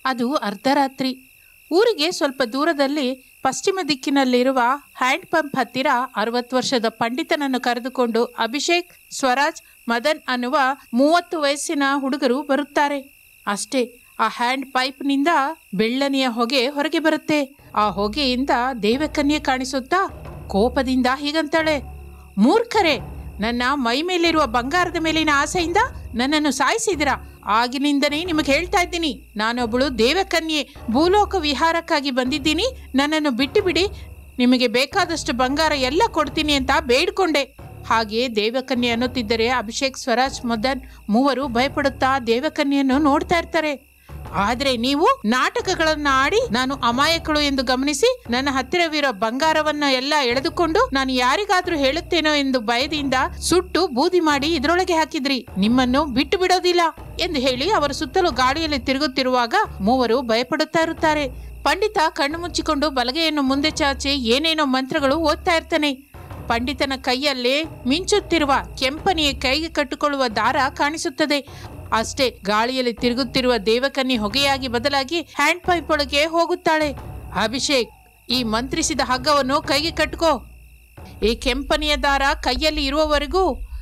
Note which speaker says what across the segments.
Speaker 1: ಅದು ಅರ್ಧರಾತ್ರಿ ಊರಿಗೆ ಸ್ವಲ್ಪ ದೂರದಲ್ಲಿ ಪಶ್ಚಿಮ ದಿಕ್ಕಿನಲ್ಲಿರುವ ಹ್ಯಾಂಡ್ ಪಂಪ್ ಹತ್ತಿರ ಅರವತ್ತು ವರ್ಷದ ಪಂಡಿತನನ್ನು ಕರೆದುಕೊಂಡು ಅಭಿಷೇಕ್ ಸ್ವರಾಜ್ ಮದನ್ ಅನ್ನುವ ಮೂವತ್ತು ವಯಸ್ಸಿನ ಹುಡುಗರು ಬರುತ್ತಾರೆ ಅಷ್ಟೇ ಆ ಹ್ಯಾಂಡ್ ಪೈಪ್ನಿಂದ ಬೆಳ್ಳನೆಯ ಹೊಗೆ ಹೊರಗೆ ಬರುತ್ತೆ ಆ ಹೊಗೆಯಿಂದ ದೇವಕನ್ಯೆ ಕಾಣಿಸುತ್ತಾ ಕೋಪದಿಂದ ಹೀಗಂತಾಳೆ ಮೂರ್ಖರೇ ನನ್ನ ಮೈ ಮೇಲಿರುವ ಬಂಗಾರದ ಮೇಲಿನ ಆಸೆಯಿಂದ ನನ್ನನ್ನು ಸಾಯಿಸಿದಿರ ಆಗಿನಿಂದನೇ ನಿಮಗೆ ಹೇಳ್ತಾ ಇದ್ದೀನಿ ನಾನೊಬ್ಬಳು ದೇವಕನ್ಯೆ ಭೂಲೋಕ ವಿಹಾರಕ್ಕಾಗಿ ಬಂದಿದ್ದೀನಿ ನನ್ನನ್ನು ಬಿಟ್ಟು ಬಿಡಿ ನಿಮಗೆ ಬೇಕಾದಷ್ಟು ಬಂಗಾರ ಎಲ್ಲ ಕೊಡ್ತೀನಿ ಅಂತ ಬೇಡ್ಕೊಂಡೆ ಹಾಗೆ ದೇವಕನ್ಯೆ ಅನ್ನುತ್ತಿದ್ದರೆ ಅಭಿಷೇಕ್ ಸ್ವರಾಜ್ ಮದನ್ ಮೂವರು ಭಯಪಡುತ್ತಾ ದೇವಕನ್ಯೆಯನ್ನು ನೋಡ್ತಾ ಇರ್ತಾರೆ ಆದ್ರೆ ನೀವು ನಾಟಕಗಳನ್ನ ಆಡಿ ನಾನು ಅಮಾಯಕಳು ಎಂದು ಗಮನಿಸಿ ನನ್ನ ಹತ್ತಿರವಿರೋ ಬಂಗಾರವನ್ನ ಎಲ್ಲ ಎಳೆದುಕೊಂಡು ನಾನು ಯಾರಿಗಾದ್ರೂ ಹೇಳುತ್ತೇನೋ ಎಂದು ಭಯದಿಂದ ಸುಟ್ಟು ಬೂದಿ ಮಾಡಿ ಇದರೊಳಗೆ ಹಾಕಿದ್ರಿ ನಿಮ್ಮನ್ನು ಬಿಟ್ಟು ಬಿಡೋದಿಲ್ಲ ಎಂದು ಹೇಳಿ ಅವರ ಸುತ್ತಲೂ ಗಾಳಿಯಲ್ಲಿ ತಿರುಗುತ್ತಿರುವಾಗ ಮೂವರು ಭಯಪಡುತ್ತಾ ಇರುತ್ತಾರೆ ಪಂಡಿತ ಕಣ್ಣು ಮುಚ್ಚಿಕೊಂಡು ಬಲಗೆಯನ್ನು ಮುಂದೆ ಚಾಚಿ ಏನೇನೋ ಮಂತ್ರಗಳು ಓದ್ತಾ ಇರ್ತಾನೆ ಪಂಡಿತನ ಕೈಯಲ್ಲಿ ಮಿಂಚುತ್ತಿರುವ ಕೆಂಪನೆಯ ಕೈಗೆ ಕಟ್ಟಿಕೊಳ್ಳುವ ದಾರ ಕಾಣಿಸುತ್ತದೆ ಅಷ್ಟೇ ಗಾಳಿಯಲ್ಲಿ ತಿರುಗುತ್ತಿರುವ ದೇವಕನ್ಯೆ ಹೊಗೆಯಾಗಿ ಬದಲಾಗಿ ಹ್ಯಾಂಡ್ ಪೈಪ್ ಒಳಗೆ ಹೋಗುತ್ತಾಳೆ ಅಭಿಷೇಕ್ ಈ ಮಂತ್ರಿಸಿದ ಹಗ್ಗವನ್ನು ಕೈಗೆ ಕಟ್ಕೋ ಈ ಕೆಂಪನೆಯ ದಾರ ಕೈಯಲ್ಲಿ ಇರುವವರೆಗೂ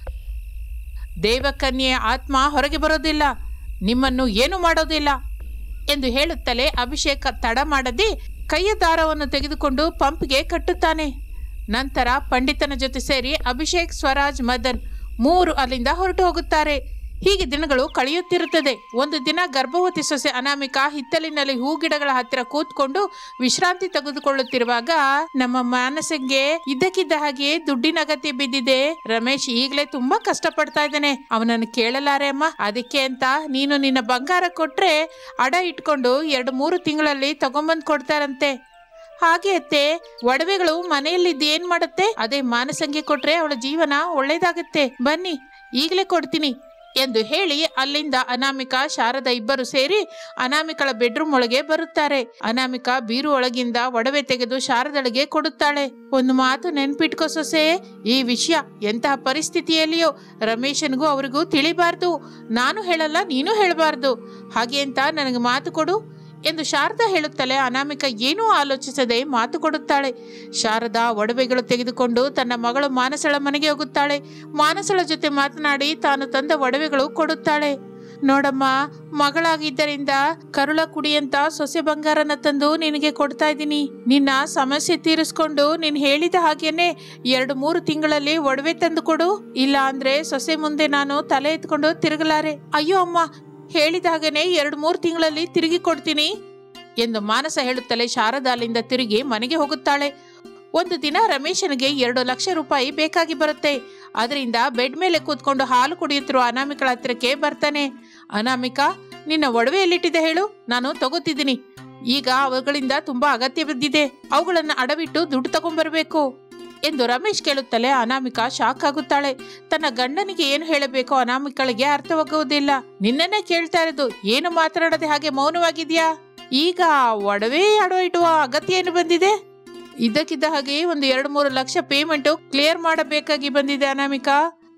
Speaker 1: ದೇವಕನ್ಯೆಯ ಆತ್ಮ ಹೊರಗೆ ಬರೋದಿಲ್ಲ ನಿಮ್ಮನ್ನು ಏನು ಮಾಡೋದಿಲ್ಲ ಎಂದು ಹೇಳುತ್ತಲೇ ಅಭಿಷೇಕ ತಡ ಮಾಡದೆ ಕೈಯ ದಾರವನ್ನು ತೆಗೆದುಕೊಂಡು ಪಂಪ್ಗೆ ಕಟ್ಟುತ್ತಾನೆ ನಂತರ ಪಂಡಿತನ ಜೊತೆ ಸೇರಿ ಅಭಿಷೇಕ್ ಸ್ವರಾಜ್ ಮದನ್ ಮೂವರು ಅಲ್ಲಿಂದ ಹೊರಟು ಹೋಗುತ್ತಾರೆ ಹೀಗೆ ದಿನಗಳು ಕಳೆಯುತ್ತಿರುತ್ತದೆ ಒಂದು ದಿನ ಗರ್ಭವತಿ ಸೊಸೆ ಅನಾಮಿಕಾ ಹಿತ್ತಲಿನಲ್ಲಿ ಹೂಗಿಡಗಳ ಹತ್ತಿರ ಕೂತ್ಕೊಂಡು ವಿಶ್ರಾಂತಿ ತೆಗೆದುಕೊಳ್ಳುತ್ತಿರುವಾಗ ನಮ್ಮ ಮಾನಸಂಗೆ ಇದ್ದಕ್ಕಿದ್ದ ಹಾಗೆ ದುಡ್ಡಿನ ಅಗತ್ಯ ಬಿದ್ದಿದೆ ರಮೇಶ್ ಈಗಲೇ ತುಂಬಾ ಕಷ್ಟಪಡ್ತಾ ಇದ್ದಾನೆ ಅವನನ್ನು ಕೇಳಲಾರೆ ಅಮ್ಮ ಅದಕ್ಕೆ ಅಂತ ನೀನು ನಿನ್ನ ಬಂಗಾರ ಕೊಟ್ರೆ ಅಡ ಇಟ್ಕೊಂಡು ಎರಡು ಮೂರು ತಿಂಗಳಲ್ಲಿ ತಗೊಂಬಂದ್ ಕೊಡ್ತಾರಂತೆ ಹಾಗೆ ಅತ್ತೆ ಒಡವೆಗಳು ಮನೆಯಲ್ಲಿದ್ದು ಏನ್ ಮಾಡುತ್ತೆ ಅದೇ ಮಾನಸಂಗೆ ಕೊಟ್ರೆ ಅವಳ ಜೀವನ ಒಳ್ಳೇದಾಗತ್ತೆ ಬನ್ನಿ ಈಗಲೇ ಕೊಡ್ತೀನಿ ಎಂದು ಹೇಳಿ ಅಲ್ಲಿಂದ ಅನಾಮಿಕಾ ಶಾರದ ಇಬ್ಬರು ಸೇರಿ ಅನಾಮಿಕಳ ಬೆಡ್ರೂಮ್ ಒಳಗೆ ಬರುತ್ತಾರೆ ಅನಾಮಿಕಾ ಬೀರು ಒಳಗಿಂದ ಒಡವೆ ತೆಗೆದು ಶಾರದಳಿಗೆ ಕೊಡುತ್ತಾಳೆ ಒಂದು ಮಾತು ನೆನ್ಪಿಟ್ಕೋ ಸೊಸೆ ಈ ವಿಷಯ ಎಂತಹ ಪರಿಸ್ಥಿತಿಯಲ್ಲಿಯೋ ರಮೇಶನ್ಗೂ ಅವರಿಗೂ ತಿಳಿಬಾರ್ದು ನಾನು ಹೇಳಲ್ಲ ನೀನು ಹೇಳಬಾರ್ದು ಹಾಗೆ ಅಂತ ನನಗೆ ಮಾತು ಕೊಡು ಎಂದು ಶಾರದಾ ಹೇಳುತ್ತಲೇ ಅನಾಮಿಕ ಏನೂ ಆಲೋಚಿಸದೆ ಮಾತು ಕೊಡುತ್ತಾಳೆ ಶಾರದಾ ಒಡವೆಗಳು ತೆಗೆದುಕೊಂಡು ತನ್ನ ಮಗಳು ಮಾನಸಳ ಮನೆಗೆ ಹೋಗುತ್ತಾಳೆ ಮಾನಸಳ ಜೊತೆ ಮಾತನಾಡಿ ತಾನು ತಂದ ಒಡವೆಗಳು ಕೊಡುತ್ತಾಳೆ ನೋಡಮ್ಮ ಮಗಳಾಗಿದ್ದರಿಂದ ಕರುಳ ಕುಡಿಯಂತ ಸೊಸೆ ಬಂಗಾರನ ತಂದು ನಿನಗೆ ಕೊಡ್ತಾ ಇದ್ದೀನಿ ನಿನ್ನ ಸಮಸ್ಯೆ ತೀರಿಸ್ಕೊಂಡು ನೀನು ಹೇಳಿದ ಹಾಗೇನೆ ಎರಡು ಮೂರು ತಿಂಗಳಲ್ಲಿ ಒಡವೆ ತಂದು ಕೊಡು ಇಲ್ಲ ಅಂದ್ರೆ ಸೊಸೆ ಮುಂದೆ ನಾನು ತಲೆ ಎತ್ಕೊಂಡು ತಿರುಗಲಾರೆ ಅಯ್ಯೋ ಅಮ್ಮ ಹೇಳಿದ ಹಾಗೇನೆ ಎರಡು ಮೂರು ತಿಂಗಳಲ್ಲಿ ತಿರುಗಿ ಕೊಡ್ತೀನಿ ಎಂದು ಮಾನಸ ಹೇಳುತ್ತಲೇ ಶಾರದಾ ಅಲ್ಲಿಂದ ತಿರುಗಿ ಮನೆಗೆ ಹೋಗುತ್ತಾಳೆ ಒಂದು ದಿನ ರಮೇಶನಿಗೆ ಎರಡು ಲಕ್ಷ ರೂಪಾಯಿ ಬೇಕಾಗಿ ಬರುತ್ತೆ ಅದರಿಂದ ಬೆಡ್ ಮೇಲೆ ಕೂತ್ಕೊಂಡು ಹಾಲು ಕುಡಿಯುತ್ತಿರುವ ಅನಾಮಿಕಳ ಹತ್ತಿರಕ್ಕೆ ಬರ್ತಾನೆ ಅನಾಮಿಕಾ ನಿನ್ನ ಒಡವೆ ಎಲ್ಲಿಟ್ಟಿದೆ ಹೇಳು ನಾನು ತಗೋತಿದ್ದೀನಿ ಈಗ ಅವುಗಳಿಂದ ತುಂಬಾ ಅಗತ್ಯ ಬಿದ್ದಿದೆ ಅವುಗಳನ್ನ ಅಡವಿಟ್ಟು ದುಡ್ಡು ತಗೊಂಡ್ಬರ್ಬೇಕು ಎಂದು ರಮೇಶ್ ಕೇಳುತ್ತಲೇ ಅನಾಮಿಕಾ ಶಾಕ್ ಆಗುತ್ತಾಳೆ ತನ್ನ ಗಂಡನಿಗೆ ಏನು ಹೇಳಬೇಕೋ ಅನಾಮಿಕಳಿಗೆ ಅರ್ಥವಾಗುವುದಿಲ್ಲ ನಿನ್ನನ್ನೇ ಕೇಳ್ತಾ ಇರೋದು ಏನು ಮಾತನಾಡದೆ ಹಾಗೆ ಮೌನವಾಗಿದ್ಯಾ ಈಗ ಒಡವೆ ಅಡವ ಇಡುವ ಅಗತ್ಯ ಏನು ಬಂದಿದೆ ಇದ್ದಕ್ಕಿದ್ದ ಹಾಗೆ ಒಂದು ಎರಡು ಮೂರು ಲಕ್ಷ ಪೇಮೆಂಟ್ ಕ್ಲಿಯರ್ ಮಾಡಬೇಕಾಗಿ ಬಂದಿದೆ ಅನಾಮಿಕಾ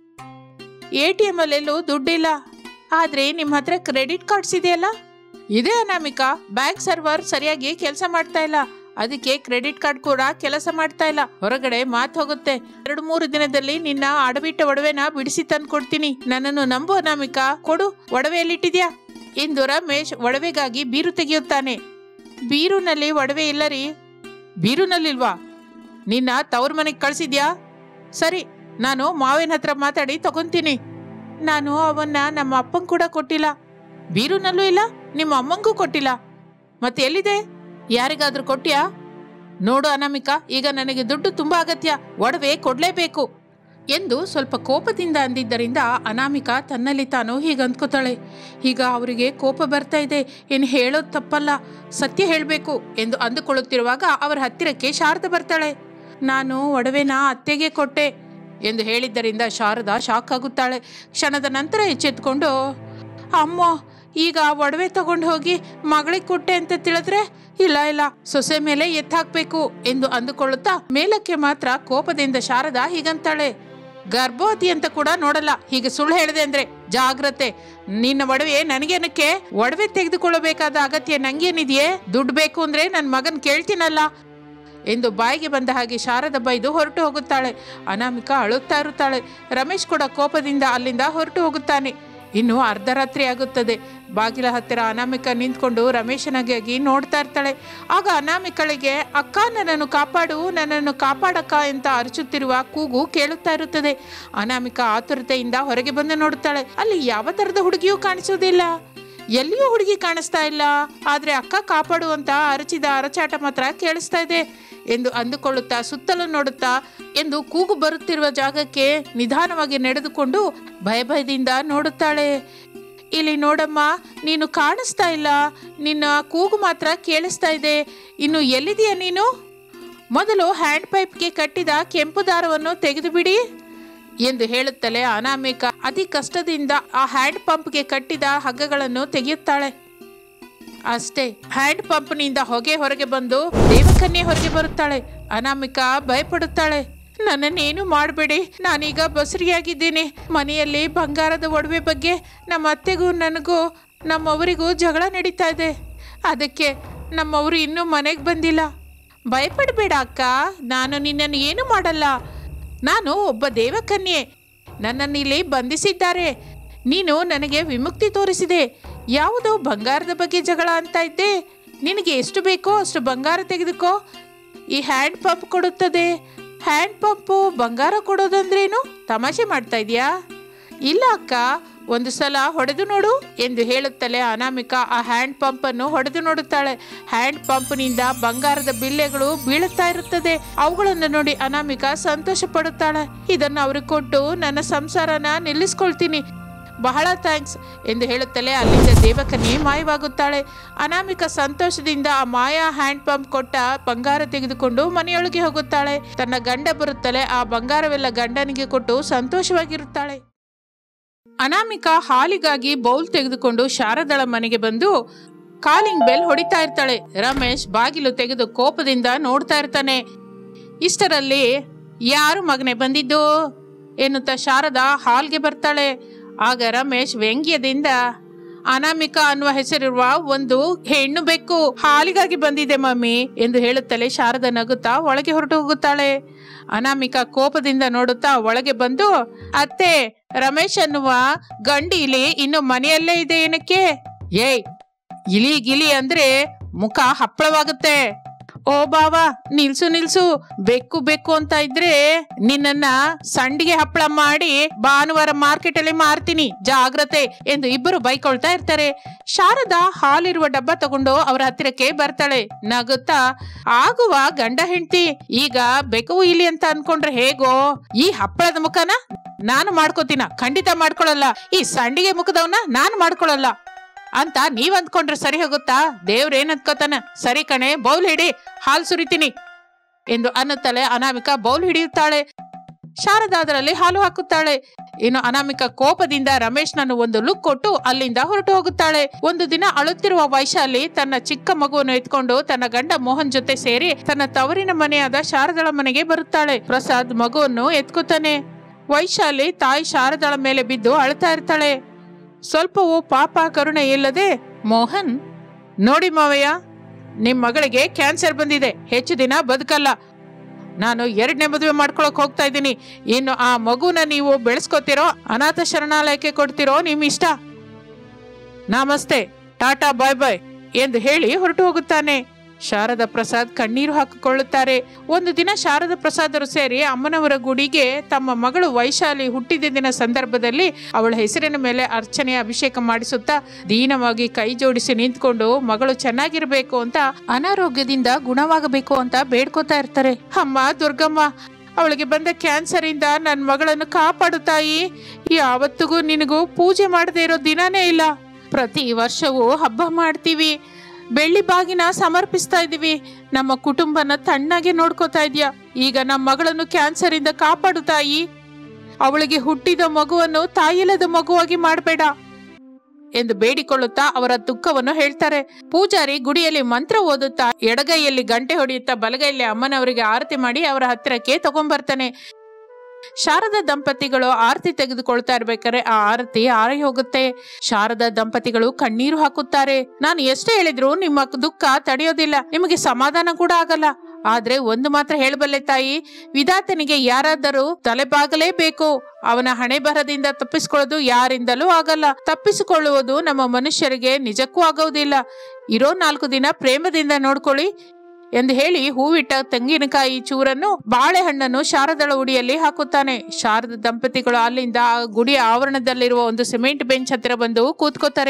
Speaker 1: ಎ ಟಿ ಎಂ ಅಲ್ಲೆಲ್ಲೂ ದುಡ್ಡಿಲ್ಲ ಆದ್ರೆ ನಿಮ್ಮ ಹತ್ರ ಕ್ರೆಡಿಟ್ ಕಾರ್ಡ್ಸ್ ಇದೆಯಲ್ಲ ಇದೆ ಅನಾಮಿಕಾ ಬ್ಯಾಂಕ್ ಸರ್ವರ್ ಸರಿಯಾಗಿ ಕೆಲಸ ಮಾಡ್ತಾ ಇಲ್ಲ ಅದಕ್ಕೆ ಕ್ರೆಡಿಟ್ ಕಾರ್ಡ್ ಕೂಡ ಕೆಲಸ ಮಾಡ್ತಾ ಇಲ್ಲ ಹೊರಗಡೆ ಮಾತು ಹೋಗುತ್ತೆ ಎರಡು ಮೂರು ದಿನದಲ್ಲಿ ನಿನ್ನ ಅಡವಿಟ್ಟ ಒಡವೆನ ಬಿಡಿಸಿ ತಂದು ಕೊಡ್ತೀನಿ ನನ್ನನ್ನು ನಂಬು ಅನಾಮಿಕಾ ಕೊಡು ಒಡವೆ ಎಲ್ಲಿಟ್ಟಿದ್ಯಾ ಎಂದು ರಮೇಶ್ ಒಡವೆಗಾಗಿ ಬೀರು ತೆಗೆಯುತ್ತಾನೆ ಬೀರುನಲ್ಲಿ ಒಡವೆ ಇಲ್ಲ ರೀ ಬೀರುನಲ್ಲಿಲ್ವಾ ನಿನ್ನ ತವ್ರ ಮನೆಗೆ ಕಳ್ಸಿದ್ಯಾ ಸರಿ ನಾನು ಮಾವಿನ ಹತ್ರ ಮಾತಾಡಿ ತಗೊಂತೀನಿ ನಾನು ಅವನ್ನ ನಮ್ಮ ಅಪ್ಪಂಗೆ ಕೂಡ ಕೊಟ್ಟಿಲ್ಲ ಬೀರುನಲ್ಲೂ ಇಲ್ಲ ನಿಮ್ಮ ಅಮ್ಮಂಗೂ ಕೊಟ್ಟಿಲ್ಲ ಮತ್ತೆ ಎಲ್ಲಿದೆ ಯಾರಿಗಾದ್ರೂ ಕೊಟ್ಟ್ಯಾ ನೋಡು ಅನಾಮಿಕಾ ಈಗ ನನಗೆ ದುಡ್ಡು ತುಂಬಾ ಅಗತ್ಯ ಒಡವೆ ಕೊಡ್ಲೇಬೇಕು ಎಂದು ಸ್ವಲ್ಪ ಕೋಪದಿಂದ ಅಂದಿದ್ದರಿಂದ ಅನಾಮಿಕಾ ತನ್ನಲ್ಲಿ ತಾನು ಹೀಗೆ ಅಂದ್ಕೋತಾಳೆ ಈಗ ಅವರಿಗೆ ಕೋಪ ಬರ್ತಾ ಇದೆ ಏನು ಹೇಳೋದು ತಪ್ಪಲ್ಲ ಸತ್ಯ ಹೇಳಬೇಕು ಎಂದು ಅಂದುಕೊಳ್ಳುತ್ತಿರುವಾಗ ಅವರ ಹತ್ತಿರಕ್ಕೆ ಶಾರದ ಬರ್ತಾಳೆ ನಾನು ಒಡವೆನ ಅತ್ತೆಗೆ ಕೊಟ್ಟೆ ಎಂದು ಹೇಳಿದ್ದರಿಂದ ಶಾರದಾ ಶಾಕ್ ಆಗುತ್ತಾಳೆ ಕ್ಷಣದ ನಂತರ ಎಚ್ಚೆತ್ಕೊಂಡು ಅಮ್ಮ ಈಗ ಆ ಒಡವೆ ತಗೊಂಡು ಹೋಗಿ ಮಗಳಿಗೆ ಕೊಟ್ಟೆ ಅಂತ ತಿಳಿದ್ರೆ ಇಲ್ಲ ಇಲ್ಲ ಸೊಸೆ ಮೇಲೆ ಎತ್ತಾಕ್ಬೇಕು ಎಂದು ಅಂದುಕೊಳ್ಳುತ್ತಾ ಮೇಲಕ್ಕೆ ಮಾತ್ರ ಕೋಪದಿಂದ ಶಾರದಾ ಹೀಗಂತಾಳೆ ಗರ್ಭವತಿ ಅಂತ ಕೂಡ ನೋಡಲ್ಲ ಹೀಗೆ ಸುಳ್ಳು ಹೇಳಿದೆ ಅಂದ್ರೆ ಜಾಗ್ರತೆ ನಿನ್ನ ಒಡವೆ ನನಗೇನಕ್ಕೆ ಒಡವೆ ತೆಗೆದುಕೊಳ್ಳಬೇಕಾದ ಅಗತ್ಯ ನಂಗೇನಿದೆಯೇ ದುಡ್ಡು ಬೇಕು ಅಂದ್ರೆ ನನ್ನ ಮಗನ್ ಕೇಳ್ತೀನಲ್ಲ ಎಂದು ಬಾಯಿಗೆ ಬಂದ ಹಾಗೆ ಶಾರದ ಬೈದು ಹೊರಟು ಹೋಗುತ್ತಾಳೆ ಅನಾಮಿಕ ಅಳುತ್ತಾ ಇರುತ್ತಾಳೆ ರಮೇಶ್ ಕೂಡ ಕೋಪದಿಂದ ಅಲ್ಲಿಂದ ಹೊರಟು ಹೋಗುತ್ತಾನೆ ಇನ್ನು ಅರ್ಧರಾತ್ರಿ ಆಗುತ್ತದೆ ಬಾಗಿಲ ಹತ್ತಿರ ಅನಾಮಿಕ ನಿಂತ್ಕೊಂಡು ರಮೇಶನಿಗಾಗಿ ನೋಡ್ತಾ ಇರ್ತಾಳೆ ಆಗ ಅನಾಮಿಕಳಿಗೆ ಅಕ್ಕ ನನ್ನನ್ನು ಕಾಪಾಡು ನನ್ನನ್ನು ಕಾಪಾಡಕ್ಕ ಅಂತ ಅರಚುತ್ತಿರುವ ಕೂಗು ಕೇಳುತ್ತಾ ಇರುತ್ತದೆ ಅನಾಮಿಕ ಆತುರತೆಯಿಂದ ಹೊರಗೆ ಬಂದು ನೋಡುತ್ತಾಳೆ ಅಲ್ಲಿ ಯಾವ ಥರದ ಹುಡುಗಿಯೂ ಕಾಣಿಸುವುದಿಲ್ಲ ಎಲ್ಲಿಯೂ ಹುಡುಗಿ ಕಾಣಿಸ್ತಾ ಇಲ್ಲ ಆದ್ರೆ ಅಕ್ಕ ಕಾಪಾಡು ಅಂತ ಅರಚಿದ ಅರಚಾಟ ಮಾತ್ರ ಕೇಳಿಸ್ತಾ ಇದೆ ಎಂದು ಅಂದುಕೊಳ್ಳುತ್ತಾ ಸುತ್ತಲೂ ನೋಡುತ್ತಾ ಎಂದು ಕೂಗು ಬರುತ್ತಿರುವ ಜಾಗಕ್ಕೆ ನಿಧಾನವಾಗಿ ನಡೆದುಕೊಂಡು ಭಯ ಭಯದಿಂದ ನೋಡುತ್ತಾಳೆ ಇಲ್ಲಿ ನೋಡಮ್ಮ ನೀನು ಕಾಣಿಸ್ತಾ ಇಲ್ಲ ನಿನ್ನ ಕೂಗು ಮಾತ್ರ ಕೇಳಿಸ್ತಾ ಇದೆ ಇನ್ನು ಎಲ್ಲಿದೆಯಾ ನೀನು ಮೊದಲು ಹ್ಯಾಂಡ್ ಪೈಪ್ಗೆ ಕಟ್ಟಿದ ಕೆಂಪು ದಾರವನ್ನು ತೆಗೆದು ಬಿಡಿ ಎಂದು ಹೇಳುತ್ತಲೇ ಅನಾಮಿಕ ಅತಿ ಕಷ್ಟದಿಂದ ಆ ಹ್ಯಾಂಡ್ ಪಂಪ್ಗೆ ಕಟ್ಟಿದ ಹಗ್ಗಗಳನ್ನು ತೆಗೆಯುತ್ತಾಳೆ ಅಷ್ಟೇ ಹ್ಯಾಂಡ್ ಪಂಪ್ನಿಂದ ಹೊಗೆ ಹೊರಗೆ ಬಂದು ದೇವಕನ್ಯೆ ಹೊರಗೆ ಬರುತ್ತಾಳೆ ಅನಾಮಿಕ ಭಯಪಡುತ್ತಾಳೆ ನನ್ನನ್ನೇನು ಮಾಡಬೇಡಿ ನಾನೀಗ ಬಸರಿಯಾಗಿದ್ದೀನಿ ಮನೆಯಲ್ಲಿ ಬಂಗಾರದ ಒಡವೆ ಬಗ್ಗೆ ನಮ್ಮ ಅತ್ತೆಗೂ ನನಗೂ ನಮ್ಮವರಿಗೂ ಜಗಳ ನಡೀತಾ ಇದೆ ಅದಕ್ಕೆ ನಮ್ಮವರು ಇನ್ನೂ ಮನೆಗೆ ಬಂದಿಲ್ಲ ಭಯಪಡಬೇಡ ಅಕ್ಕ ನಾನು ನಿನ್ನನ್ನು ಏನು ಮಾಡಲ್ಲ ನಾನು ಒಬ್ಬ ದೇವಕನ್ಯೆ ನನ್ನನ್ನು ಇಲ್ಲಿ ಬಂಧಿಸಿದ್ದಾರೆ ನೀನು ನನಗೆ ವಿಮುಕ್ತಿ ತೋರಿಸಿದೆ ಯಾವುದೋ ಬಂಗಾರದ ಬಗ್ಗೆ ಜಗಳ ಅಂತ ಇದ್ದೆ ನಿನಗೆ ಎಷ್ಟು ಬೇಕೋ ಅಷ್ಟು ಬಂಗಾರ ತೆಗೆದುಕೋ ಈ ಹ್ಯಾಂಡ್ ಪಂಪ್ ಕೊಡುತ್ತದೆ ಹ್ಯಾಂಡ್ ಪಂಪು ಬಂಗಾರ ಕೊಡೋದಂದ್ರೇನು ತಮಾಷೆ ಮಾಡ್ತಾ ಇದೆಯಾ ಇಲ್ಲ ಅಕ್ಕ ಒಂದು ಸಲ ಹೊಡೆದು ನೋಡು ಎಂದು ಹೇಳುತ್ತಲೇ ಅನಾಮಿಕ ಆ ಹ್ಯಾಂಡ್ ಪಂಪ್ ಅನ್ನು ಹೊಡೆದು ನೋಡುತ್ತಾಳೆ ಹ್ಯಾಂಡ್ ಪಂಪ್ನಿಂದ ಬಂಗಾರದ ಬಿಲ್ಲೆಗಳು ಬೀಳುತ್ತಾ ಇರುತ್ತದೆ ಅವುಗಳನ್ನು ನೋಡಿ ಅನಾಮಿಕ ಸಂತೋಷ ಪಡುತ್ತಾಳೆ ಇದನ್ನು ಅವ್ರಿಗೆ ಕೊಟ್ಟು ನನ್ನ ಸಂಸಾರನ ನಿಲ್ಲಿಸ್ಕೊಳ್ತೀನಿ ಬಹಳ ಥ್ಯಾಂಕ್ಸ್ ಎಂದು ಹೇಳುತ್ತಲೇ ಅಲ್ಲಿಂದ ದೇವಕನ್ಯೆ ಮಾಯವಾಗುತ್ತಾಳೆ ಅನಾಮಿಕ ಸಂತೋಷದಿಂದ ಆ ಮಾಯಾ ಹ್ಯಾಂಡ್ ಪಂಪ್ ಕೊಟ್ಟ ಬಂಗಾರ ತೆಗೆದುಕೊಂಡು ಮನೆಯೊಳಗೆ ಹೋಗುತ್ತಾಳೆ ತನ್ನ ಗಂಡ ಬರುತ್ತಲೇ ಆ ಬಂಗಾರವೆಲ್ಲ ಗಂಡನಿಗೆ ಕೊಟ್ಟು ಸಂತೋಷವಾಗಿರುತ್ತಾಳೆ ಅನಾಮಿಕ ಹಾಲಿಗಾಗಿ ಬೌಲ್ ತೆಗೆದುಕೊಂಡು ಶಾರದಳ ಮನೆಗೆ ಬಂದು ಕಾಲಿಂಗ್ ಬೆಲ್ ಹೊಡಿತಾ ಇರ್ತಾಳೆ ರಮೇಶ್ ಬಾಗಿಲು ತೆಗೆದು ಕೋಪದಿಂದ ನೋಡ್ತಾ ಇರ್ತಾನೆ ಇಷ್ಟರಲ್ಲಿ ಯಾರು ಮಗನೆ ಬಂದಿದ್ದು ಎನ್ನುತ್ತಾ ಶಾರದಾ ಹಾಲ್ಗೆ ಬರ್ತಾಳೆ ಆಗ ರಮೇಶ್ ವ್ಯಂಗ್ಯದಿಂದ ಅನಾಮಿಕ ಅನ್ನುವ ಹೆಸರಿರುವ ಒಂದು ಹೆಣ್ಣು ಬೆಕ್ಕು ಹಾಲಿಗಾಗಿ ಬಂದಿದೆ ಮಮ್ಮಿ ಎಂದು ಹೇಳುತ್ತಲೇ ಶಾರದ ನಗುತ್ತಾ ಒಳಗೆ ಹೊರಟು ಹೋಗುತ್ತಾಳೆ ಅನಾಮಿಕ ಕೋಪದಿಂದ ನೋಡುತ್ತಾ ಒಳಗೆ ಬಂದು ಅತ್ತೆ ರಮೇಶ್ ಅನ್ನುವ ಗಂಡು ಇಲಿ ಇನ್ನು ಮನೆಯಲ್ಲೇ ಇದೆ ಏನಕ್ಕೆ ಏಯ್ ಇಲಿ ಗಿಲಿ ಅಂದ್ರೆ ಮುಖ ಹಪ್ಪಳವಾಗುತ್ತೆ ಓ ಬಾವಾ ನಿಲ್ಸು ನಿಲ್ಸು ಬೆಕ್ಕು ಬೆಕ್ಕು ಅಂತ ಇದ್ರೆ ನಿನ್ನನ್ನ ಸಂಡಿಗೆ ಹಪ್ಪಳ ಮಾಡಿ ಭಾನುವಾರ ಮಾರ್ಕೆಟ್ ಅಲ್ಲಿ ಮಾರ್ತೀನಿ ಜಾಗ್ರತೆ ಎಂದು ಇಬ್ಬರು ಬೈಕೊಳ್ತಾ ಇರ್ತಾರೆ ಶಾರದಾ ಹಾಲಿರುವ ಡಬ್ಬ ತಗೊಂಡು ಅವರ ಹತ್ತಿರಕ್ಕೆ ಬರ್ತಾಳೆ ನಗುತ್ತಾ ಆಗುವ ಗಂಡ ಹೆಂಡತಿ ಈಗ ಬೆಕ್ಕು ಇಲಿ ಅಂತ ಅನ್ಕೊಂಡ್ರೆ ಹೇಗೋ ಈ ಹಪ್ಪಳದ ಮುಖನ ನಾನು ಮಾಡ್ಕೋತೀನ ಖಂಡಿತ ಮಾಡ್ಕೊಳಲ್ಲ ಈ ಸಂಡಿಗೆ ಮುಖದವನ್ನ ನಾನು ಮಾಡ್ಕೊಳಲ್ಲ ಅಂತ ನೀವ್ ಅಂದ್ಕೊಂಡ್ರೆ ಸರಿ ಹೋಗುತ್ತಾ ದೇವ್ರ ಏನ್ ಅಂದ್ಕೋತಾನ ಸರಿ ಕಣೆ ಬೌಲ್ ಹಿಡಿ ಹಾಲು ಸುರಿತೀನಿ ಎಂದು ಅನ್ನುತ್ತಲೇ ಅನಾಮಿಕ ಬೌಲ್ ಹಿಡಿಯುತ್ತಾಳೆ ಶಾರದಾ ಅದರಲ್ಲಿ ಹಾಲು ಹಾಕುತ್ತಾಳೆ ಇನ್ನು ಅನಾಮಿಕ ಕೋಪದಿಂದ ರಮೇಶ್ನನ್ನು ಒಂದು ಲುಕ್ ಕೊಟ್ಟು ಅಲ್ಲಿಂದ ಹೊರಟು ಹೋಗುತ್ತಾಳೆ ಒಂದು ದಿನ ಅಳುತ್ತಿರುವ ವೈಶಾಲಿ ತನ್ನ ಚಿಕ್ಕ ಮಗುವನ್ನು ಎತ್ಕೊಂಡು ತನ್ನ ಗಂಡ ಮೋಹನ್ ಜೊತೆ ಸೇರಿ ತನ್ನ ತವರಿನ ಮನೆಯಾದ ಶಾರದಳ ಮನೆಗೆ ಬರುತ್ತಾಳೆ ಪ್ರಸಾದ್ ಮಗುವನ್ನು ಎತ್ಕೋತಾನೆ ವೈಶಾಲಿ ತಾಯಿ ಶಾರದಳ ಮೇಲೆ ಬಿದ್ದು ಅಳ್ತಾ ಇರ್ತಾಳೆ ಸ್ವಲ್ಪವೂ ಪಾಪ ಕರುಣೆ ಇಲ್ಲದೆ ಮೋಹನ್ ನೋಡಿ ಮಾವಯ್ಯ ನಿಮ್ಮ ಮಗಳಿಗೆ ಕ್ಯಾನ್ಸರ್ ಬಂದಿದೆ ಹೆಚ್ಚು ದಿನ ಬದುಕಲ್ಲ ನಾನು ಎರಡನೇ ಮದುವೆ ಮಾಡ್ಕೊಳಕ್ ಹೋಗ್ತಾ ಇದ್ದೀನಿ ಇನ್ನು ಆ ಮಗುನ ನೀವು ಬೆಳೆಸ್ಕೊತಿರೋ ಅನಾಥ ಶರಣಾಲಯಕ್ಕೆ ಕೊಡ್ತಿರೋ ನಿಮ್ ಇಷ್ಟ ನಮಸ್ತೆ ಟಾಟಾ ಬಾಯ್ ಬಾಯ್ ಎಂದು ಹೇಳಿ ಹೊರಟು ಹೋಗುತ್ತಾನೆ ಶಾರದಾ ಪ್ರಸಾದ್ ಕಣ್ಣೀರು ಹಾಕಿಕೊಳ್ಳುತ್ತಾರೆ ಒಂದು ದಿನ ಶಾರದಾ ಪ್ರಸಾದರು ಸೇರಿ ಅಮ್ಮನವರ ಗುಡಿಗೆ ತಮ್ಮ ಮಗಳು ವೈಶಾಲಿ ಹುಟ್ಟಿದ ದಿನ ಸಂದರ್ಭದಲ್ಲಿ ಅವಳ ಹೆಸರಿನ ಮೇಲೆ ಅರ್ಚನೆ ಅಭಿಷೇಕ ಮಾಡಿಸುತ್ತಾ ದೀನವಾಗಿ ಕೈ ಜೋಡಿಸಿ ನಿಂತ್ಕೊಂಡು ಮಗಳು ಚೆನ್ನಾಗಿರ್ಬೇಕು ಅಂತ ಅನಾರೋಗ್ಯದಿಂದ ಗುಣವಾಗಬೇಕು ಅಂತ ಬೇಡ್ಕೋತಾ ಇರ್ತಾರೆ ಅಮ್ಮ ದುರ್ಗಮ್ಮ ಅವಳಿಗೆ ಬಂದ ಕ್ಯಾನ್ಸರ್ ಇಂದ ನನ್ನ ಮಗಳನ್ನು ಕಾಪಾಡು ತಾಯಿ ಯಾವತ್ತಿಗೂ ನಿನಗೂ ಪೂಜೆ ಮಾಡದೇ ಇರೋ ದಿನನೇ ಇಲ್ಲ ಪ್ರತಿ ವರ್ಷವೂ ಹಬ್ಬ ಮಾಡ್ತೀವಿ ಬೆಳ್ಳಿ ಬಾಗಿನ ಸಮರ್ಪಿಸ್ತಾ ಇದೀವಿ ನಮ್ಮ ಕುಟುಂಬನ ತಣ್ಣಗೆ ನೋಡ್ಕೋತಾ ಇದೀಯ ಈಗ ನಮ್ಮ ಮಗಳನ್ನು ಕ್ಯಾನ್ಸರ್ ಇಂದ ಕಾಪಾಡು ತಾಯಿ ಅವಳಿಗೆ ಹುಟ್ಟಿದ ಮಗುವನ್ನು ತಾಯಿಲ್ಲದ ಮಗುವಾಗಿ ಮಾಡಬೇಡ ಎಂದು ಬೇಡಿಕೊಳ್ಳುತ್ತಾ ಅವರ ದುಃಖವನ್ನು ಹೇಳ್ತಾರೆ ಪೂಜಾರಿ ಗುಡಿಯಲ್ಲಿ ಮಂತ್ರ ಓದುತ್ತಾ ಎಡಗೈಯಲ್ಲಿ ಗಂಟೆ ಹೊಡೆಯುತ್ತಾ ಬಲಗೈಯಲ್ಲಿ ಅಮ್ಮನವರಿಗೆ ಆರತಿ ಮಾಡಿ ಅವರ ಹತ್ತಿರಕ್ಕೆ ತಗೊಂಬರ್ತಾನೆ ಶಾರದಾ ದಂಪತಿಗಳು ಆರತಿ ತೆಗೆದುಕೊಳ್ತಾ ಇರ್ಬೇಕಾದ್ರೆ ಆ ಆರತಿ ಆರಿ ಹೋಗುತ್ತೆ ಶಾರದಾ ದಂಪತಿಗಳು ಕಣ್ಣೀರು ಹಾಕುತ್ತಾರೆ ನಾನು ಎಷ್ಟೇ ಹೇಳಿದ್ರು ನಿಮ್ಮ ದುಃಖ ತಡೆಯೋದಿಲ್ಲ ನಿಮಗೆ ಸಮಾಧಾನ ಕೂಡ ಆಗಲ್ಲ ಆದ್ರೆ ಒಂದು ಮಾತ್ರ ಹೇಳಬಲ್ಲೆ ತಾಯಿ ವಿಧಾತನಿಗೆ ಯಾರಾದರೂ ತಲೆಬಾಗಲೇಬೇಕು ಅವನ ಹಣೆ ಬರದಿಂದ ತಪ್ಪಿಸಿಕೊಳ್ಳೋದು ಯಾರಿಂದಲೂ ಆಗಲ್ಲ ತಪ್ಪಿಸಿಕೊಳ್ಳುವುದು ನಮ್ಮ ಮನುಷ್ಯರಿಗೆ ನಿಜಕ್ಕೂ ಆಗೋದಿಲ್ಲ ಇರೋ ನಾಲ್ಕು ದಿನ ಪ್ರೇಮದಿಂದ ನೋಡ್ಕೊಳ್ಳಿ ಎಂದು ಹೇಳಿ ಹೂವಿಟ್ಟ ತೆಂಗಿನಕಾಯಿ ಚೂರನ್ನು ಬಾಳೆಹಣ್ಣನ್ನು ಶಾರದಳ ಉಡಿಯಲ್ಲಿ ಹಾಕುತ್ತಾನೆ ಶಾರದ ದಂಪತಿಗಳು ಅಲ್ಲಿಂದ ಆ ಗುಡಿಯ ಆವರಣದಲ್ಲಿರುವ ಒಂದು ಸಿಮೆಂಟ್ ಬೆಂಚ್ ಹತ್ತಿರ ಬಂದು ಕೂತ್ಕೋತಾರೆ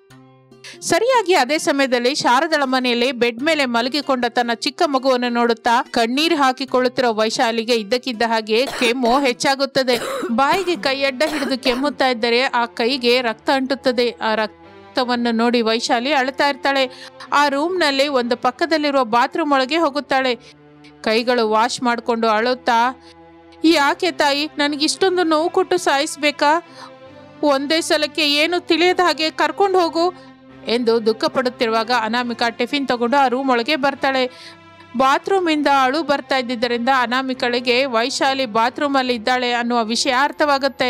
Speaker 1: ಸರಿಯಾಗಿ ಅದೇ ಸಮಯದಲ್ಲಿ ಶಾರದಳ ಮನೆಯಲ್ಲಿ ಬೆಡ್ ಮೇಲೆ ಮಲಗಿಕೊಂಡ ತನ್ನ ಚಿಕ್ಕ ಮಗುವನ್ನು ನೋಡುತ್ತಾ ಕಣ್ಣೀರು ಹಾಕಿಕೊಳ್ಳುತ್ತಿರೋ ವೈಶಾಲಿಗೆ ಇದ್ದಕ್ಕಿದ್ದ ಹಾಗೆ ಕೆಮ್ಮು ಹೆಚ್ಚಾಗುತ್ತದೆ ಬಾಯಿಗೆ ಕೈಯಡ್ಡ ಹಿಡಿದು ಕೆಮ್ಮುತ್ತಾ ಇದ್ದರೆ ಆ ಕೈಗೆ ರಕ್ತ ಅಂಟುತ್ತದೆ ಆ ರಕ್ತವನ್ನು ನೋಡಿ ವೈಶಾಲಿ ಅಳ್ತಾ ಇರ್ತಾಳೆ ಆ ರೂಮ್ನಲ್ಲಿ ಒಂದು ಪಕ್ಕದಲ್ಲಿರುವ ಬಾತ್ರೂಮ್ ಒಳಗೆ ಹೋಗುತ್ತಾಳೆ ಕೈಗಳು ವಾಶ್ ಮಾಡಿಕೊಂಡು ಅಳುತ್ತಾ ಯಾಕೆ ತಾಯಿ ನನಗಿಷ್ಟೊಂದು ನೋವು ಕೊಟ್ಟು ಸಾಯಿಸ್ಬೇಕಾ ಒಂದೇ ಸಲಕ್ಕೆ ಏನು ತಿಳಿಯದ ಹಾಗೆ ಕರ್ಕೊಂಡು ಹೋಗು ಎಂದು ದುಃಖ ಪಡುತ್ತಿರುವಾಗ ಅನಾಮಿಕಾ ಟಿಫಿನ್ ತಗೊಂಡು ಆ ರೂಮ್ ಒಳಗೆ ಬರ್ತಾಳೆ ಬಾತ್ರೂಮಿಂದ ಅಳು ಬರ್ತಾ ಇದ್ದಿದ್ದರಿಂದ ಅನಾಮಿಕಳಿಗೆ ವೈಶಾಲಿ ಬಾತ್ರೂಮಲ್ಲಿ ಇದ್ದಾಳೆ ಅನ್ನುವ ವಿಷಯ ಅರ್ಥವಾಗುತ್ತೆ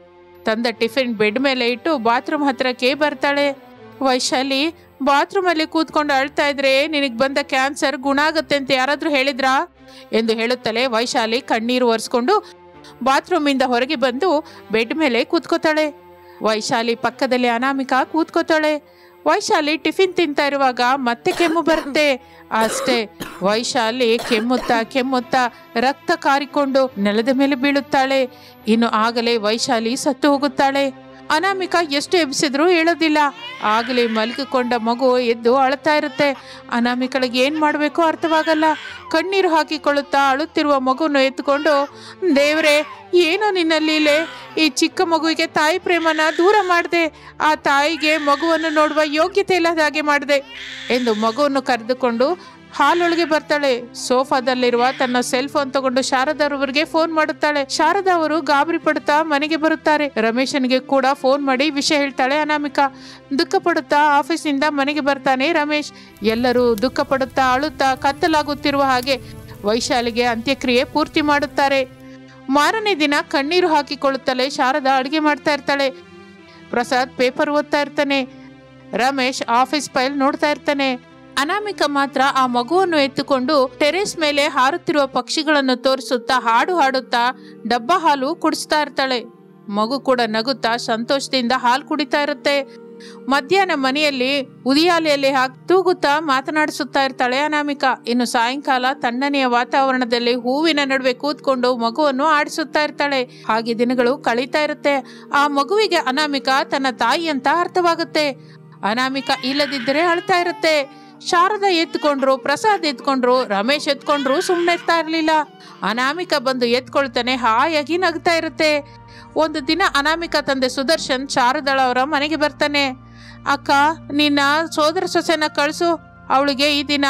Speaker 1: ತಂದ ಟಿಫಿನ್ ಬೆಡ್ ಮೇಲೆ ಇಟ್ಟು ಬಾತ್ರೂಮ್ ಹತ್ರಕ್ಕೆ ಬರ್ತಾಳೆ ವೈಶಾಲಿ ಬಾತ್ರೂಮಲ್ಲಿ ಕೂತ್ಕೊಂಡು ಅಳ್ತಾ ಇದ್ರೆ ನಿನಗೆ ಬಂದ ಕ್ಯಾನ್ಸರ್ ಗುಣ ಆಗುತ್ತೆ ಅಂತ ಯಾರಾದರೂ ಹೇಳಿದ್ರಾ ಎಂದು ಹೇಳುತ್ತಲೇ ವೈಶಾಲಿ ಕಣ್ಣೀರು ಒರೆಸ್ಕೊಂಡು ಬಾತ್ರೂಮಿಂದ ಹೊರಗೆ ಬಂದು ಬೆಡ್ ಮೇಲೆ ಕೂತ್ಕೋತಾಳೆ ವೈಶಾಲಿ ಪಕ್ಕದಲ್ಲಿ ಅನಾಮಿಕಾ ಕೂತ್ಕೋತಾಳೆ ವೈಶಾಲಿ ಟಿಫಿನ್ ತಿಂತಾ ಇರುವಾಗ ಮತ್ತೆ ಕೆಮ್ಮು ಬರುತ್ತೆ ಅಷ್ಟೇ ವೈಶಾಲಿ ಕೆಮ್ಮುತ್ತಾ ಕೆಮ್ಮುತ್ತಾ ರಕ್ತ ಕಾರಿಕೊಂಡು ನೆಲದ ಮೇಲೆ ಬೀಳುತ್ತಾಳೆ ಇನ್ನು ಆಗಲೇ ವೈಶಾಲಿ ಸತ್ತು ಹೋಗುತ್ತಾಳೆ ಅನಾಮಿಕಾ ಎಷ್ಟು ಎಬ್ಸಿದ್ರೂ ಹೇಳೋದಿಲ್ಲ ಆಗಲೇ ಮಲಗಿಕೊಂಡ ಮಗು ಎದ್ದು ಅಳ್ತಾ ಇರುತ್ತೆ ಅನಾಮಿಕಳಿಗೆ ಏನು ಮಾಡಬೇಕು ಅರ್ಥವಾಗಲ್ಲ ಕಣ್ಣೀರು ಹಾಕಿಕೊಳ್ಳುತ್ತಾ ಅಳುತ್ತಿರುವ ಮಗುವನ್ನು ಎತ್ತುಕೊಂಡು ದೇವರೇ ಏನೋ ನಿನ್ನ ಲೀಲೆ ಈ ಚಿಕ್ಕ ಮಗುವಿಗೆ ತಾಯಿ ಪ್ರೇಮನ ದೂರ ಮಾಡಿದೆ ಆ ತಾಯಿಗೆ ಮಗುವನ್ನು ನೋಡುವ ಯೋಗ್ಯತೆ ಇಲ್ಲದ ಹಾಗೆ ಮಾಡಿದೆ ಎಂದು ಮಗುವನ್ನು ಕರೆದುಕೊಂಡು ಹಾಲೊಳಗೆ ಬರ್ತಾಳೆ ಸೋಫಾದಲ್ಲಿರುವ ತನ್ನ ಸೆಲ್ ಫೋನ್ ತಗೊಂಡು ಶಾರದಾರವರಿಗೆ ಫೋನ್ ಮಾಡುತ್ತಾಳೆ ಶಾರದಾ ಅವರು ಗಾಬರಿ ಪಡುತ್ತಾ ಮನೆಗೆ ಬರುತ್ತಾರೆ ರಮೇಶನ್ಗೆ ಕೂಡ ಫೋನ್ ಮಾಡಿ ವಿಷಯ ಹೇಳ್ತಾಳೆ ಅನಾಮಿಕಾ ದುಃಖ ಪಡುತ್ತಾ ಆಫೀಸ್ನಿಂದ ಮನೆಗೆ ಬರ್ತಾನೆ ರಮೇಶ್ ಎಲ್ಲರೂ ದುಃಖ ಪಡುತ್ತಾ ಅಳುತ್ತಾ ಕತ್ತಲಾಗುತ್ತಿರುವ ಹಾಗೆ ವೈಶಾಲಿಗೆ ಅಂತ್ಯಕ್ರಿಯೆ ಪೂರ್ತಿ ಮಾಡುತ್ತಾರೆ ಮಾರನೇ ದಿನ ಕಣ್ಣೀರು ಹಾಕಿಕೊಳ್ಳುತ್ತಲೇ ಶಾರದಾ ಅಡುಗೆ ಮಾಡ್ತಾ ಇರ್ತಾಳೆ ಪ್ರಸಾದ್ ಪೇಪರ್ ಓದ್ತಾ ಇರ್ತಾನೆ ರಮೇಶ್ ಆಫೀಸ್ ಫೈಲ್ ನೋಡ್ತಾ ಇರ್ತಾನೆ ಅನಾಮಿಕ ಮಾತ್ರ ಆ ಮಗುವನ್ನು ಎತ್ತುಕೊಂಡು ಟೆರೇಸ್ ಮೇಲೆ ಹಾರುತ್ತಿರುವ ಪಕ್ಷಿಗಳನ್ನು ತೋರಿಸುತ್ತಾ ಹಾಡು ಹಾಡುತ್ತಾ ಡಬ್ಬ ಹಾಲು ಕುಡಿಸ್ತಾ ಇರ್ತಾಳೆ ಮಗು ಕೂಡ ನಗುತ್ತಾ ಸಂತೋಷದಿಂದ ಹಾಲು ಕುಡಿತಾ ಇರುತ್ತೆ ಮಧ್ಯಾಹ್ನ ಮನೆಯಲ್ಲಿ ಉದಿಯಾಲೆಯಲ್ಲಿ ಹಾಕಿ ತೂಗುತ್ತಾ ಮಾತನಾಡಿಸುತ್ತಾ ಇರ್ತಾಳೆ ಅನಾಮಿಕಾ ಇನ್ನು ಸಾಯಂಕಾಲ ತಣ್ಣನೆಯ ವಾತಾವರಣದಲ್ಲಿ ಹೂವಿನ ನಡುವೆ ಕೂತ್ಕೊಂಡು ಮಗುವನ್ನು ಆಡಿಸುತ್ತಾ ಇರ್ತಾಳೆ ಹಾಗೆ ದಿನಗಳು ಕಳೀತಾ ಇರುತ್ತೆ ಆ ಮಗುವಿಗೆ ಅನಾಮಿಕಾ ತನ್ನ ತಾಯಿ ಅಂತ ಅರ್ಥವಾಗುತ್ತೆ ಅನಾಮಿಕಾ ಇಲ್ಲದಿದ್ದರೆ ಅಳ್ತಾ ಇರುತ್ತೆ ಶಾರದಾ ಎತ್ಕೊಂಡ್ರು ಪ್ರಸಾದ್ ಎತ್ಕೊಂಡ್ರು ರಮೇಶ್ ಎತ್ಕೊಂಡ್ರು ಸುಮ್ಮನೆ ಇರ್ತಾ ಇರಲಿಲ್ಲ ಅನಾಮಿಕಾ ಬಂದು ಎತ್ಕೊಳ್ತಾನೆ ಹಾಯಾಗಿ ನಗ್ತಾ ಇರುತ್ತೆ ಒಂದು ದಿನ ಅನಾಮಿಕಾ ತಂದೆ ಸುದರ್ಶನ್ ಶಾರದಾಳ ಅವರ ಮನೆಗೆ ಬರ್ತಾನೆ ಅಕ್ಕ ನಿನ್ನ ಸೋದರ ಸೊಸೆನ ಕಳಿಸು ಅವಳಿಗೆ ಈ ದಿನ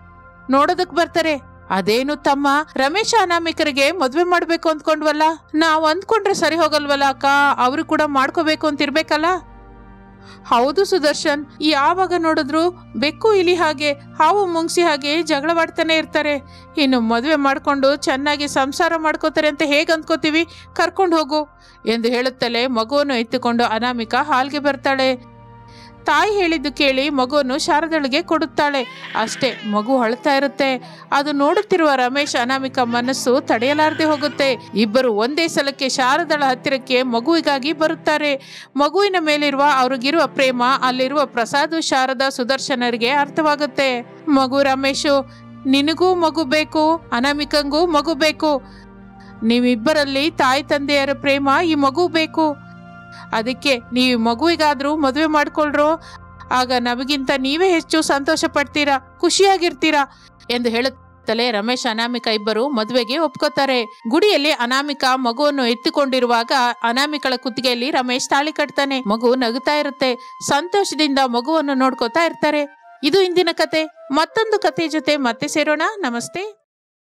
Speaker 1: ನೋಡೋದಕ್ ಬರ್ತಾರೆ ಅದೇನು ತಮ್ಮ ರಮೇಶ ಅನಾಮಿಕರಿಗೆ ಮದ್ವೆ ಮಾಡ್ಬೇಕು ಅಂದ್ಕೊಂಡ್ವಲ್ಲ ನಾವ್ ಅಂದ್ಕೊಂಡ್ರೆ ಸರಿ ಹೋಗಲ್ವಲ್ಲ ಅಕ್ಕ ಅವ್ರು ಕೂಡ ಮಾಡ್ಕೋಬೇಕು ಅಂತ ಇರ್ಬೇಕಲ್ಲ ಹೌದು ಸುದರ್ಶನ್ ಯಾವಾಗ ನೋಡಿದ್ರು ಬೆಕ್ಕು ಇಲಿ ಹಾಗೆ ಹಾವು ಮುಂಗ್ಸಿ ಹಾಗೆ ಜಗಳವಾಡ್ತಾನೆ ಇರ್ತಾರೆ ಇನ್ನು ಮದುವೆ ಮಾಡ್ಕೊಂಡು ಚೆನ್ನಾಗಿ ಸಂಸಾರ ಮಾಡ್ಕೋತಾರೆ ಅಂತ ಹೇಗೆ ಅಂದ್ಕೋತೀವಿ ಕರ್ಕೊಂಡು ಹೋಗು ಎಂದು ಹೇಳುತ್ತಲೇ ಮಗುವನ್ನು ಎತ್ತುಕೊಂಡು ಅನಾಮಿಕಾ ಹಾಲ್ಗೆ ಬರ್ತಾಳೆ ತಾಯಿ ಹೇಳಿದ್ದು ಕೇಳಿ ಮಗುವನ್ನು ಶಾರದಳಿಗೆ ಕೊಡುತ್ತಾಳೆ ಅಷ್ಟೇ ಮಗು ಅಳ್ತಾ ಇರುತ್ತೆ ಅದು ನೋಡುತ್ತಿರುವ ರಮೇಶ್ ಅನಾಮಿಕ ಮನಸ್ಸು ತಡೆಯಲಾರದೆ ಹೋಗುತ್ತೆ ಇಬ್ಬರು ಒಂದೇ ಸಲಕ್ಕೆ ಶಾರದಳ ಹತ್ತಿರಕ್ಕೆ ಮಗುವಿಗಾಗಿ ಬರುತ್ತಾರೆ ಮಗುವಿನ ಮೇಲಿರುವ ಅವ್ರಿಗಿರುವ ಪ್ರೇಮ ಅಲ್ಲಿರುವ ಪ್ರಸಾದ್ ಶಾರದಾ ಸುದರ್ಶನರಿಗೆ ಅರ್ಥವಾಗುತ್ತೆ ಮಗು ರಮೇಶು ನಿನಗೂ ಮಗು ಬೇಕು ಅನಾಮಿಕಂಗೂ ಮಗು ಬೇಕು ನೀವಿಬ್ಬರಲ್ಲಿ ತಾಯಿ ತಂದೆಯರ ಪ್ರೇಮ ಈ ಮಗು ಬೇಕು ಅದಕ್ಕೆ ನೀವು ಮಗುವಿಗಾದ್ರೂ ಮದುವೆ ಮಾಡ್ಕೊಳ್ರೋ ಆಗ ನಮಗಿಂತ ನೀವೇ ಹೆಚ್ಚು ಸಂತೋಷ ಪಡ್ತೀರಾ ಖುಷಿಯಾಗಿರ್ತೀರಾ ಎಂದು ಹೇಳುತ್ತಲೇ ರಮೇಶ್ ಅನಾಮಿಕಾ ಇಬ್ಬರು ಮದುವೆಗೆ ಒಪ್ಕೋತಾರೆ ಗುಡಿಯಲ್ಲಿ ಅನಾಮಿಕಾ ಮಗುವನ್ನು ಎತ್ತಿಕೊಂಡಿರುವಾಗ ಅನಾಮಿಕಳ ಕುತ್ತಿಗೆಯಲ್ಲಿ ರಮೇಶ್ ತಾಳಿ ಕಟ್ತಾನೆ ಮಗು ನಗುತ್ತಾ ಇರುತ್ತೆ ಸಂತೋಷದಿಂದ ಮಗುವನ್ನು ನೋಡ್ಕೋತಾ ಇರ್ತಾರೆ ಇದು ಇಂದಿನ ಕತೆ ಮತ್ತೊಂದು ಕತೆ ಜೊತೆ ಮತ್ತೆ ಸೇರೋಣ ನಮಸ್ತೆ